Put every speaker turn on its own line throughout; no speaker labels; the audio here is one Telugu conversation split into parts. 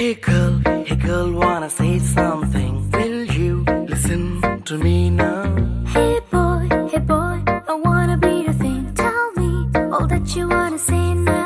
Hey girl, hey girl, wanna say something? Will you listen to me now?
Hey boy, hey boy, I wanna be your thing. Tell me all that you wanna say now.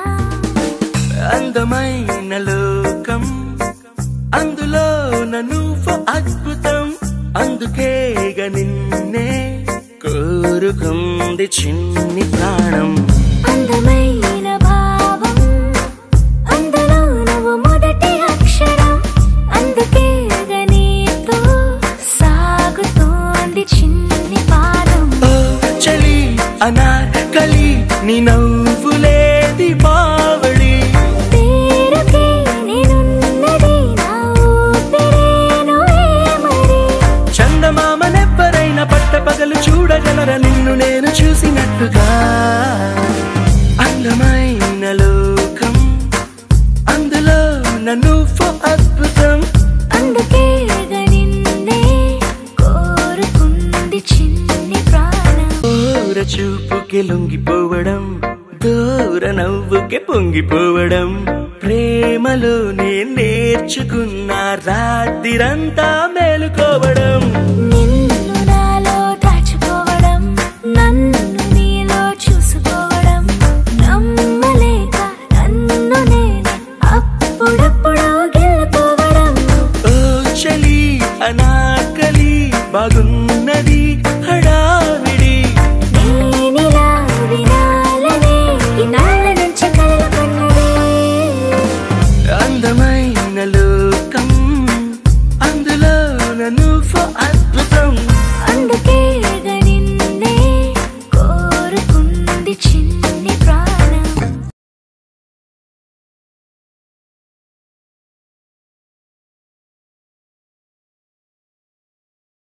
అందమైన లోకం అందులో నువ్వు అద్భుతం అందుకేగ నిన్నే కోరుకుంది చిన్ని ప్రాణం
అందమైన భావం అందులో నువ్వు మొదటి అక్షరం అందుకే నీతో సాగుతోంది చిన్ని పాదం
ఓ చలి అనార్కలి నీ నవ్వులేది బావళి
పేరుకే నేనున్నది నా ఊపిరేనువే మరి
చందమామనెవ్వరైనా పట్టపగలు చూడగలర నిన్ను నేను చూసినట్టుగా అందమైన లోకం అందులో నన్ను అద్భుతం
అందుకే నిన్నే కోరుకుంది చిన్ని ప్రాణం
దూర చూపుకి లొంగిపోవడం దూర నవ్వుకి పొంగిపోవడం ప్రేమలో నేను నేర్చుకున్న రాత్రిరంతా మేలుకోవడం
నిన్న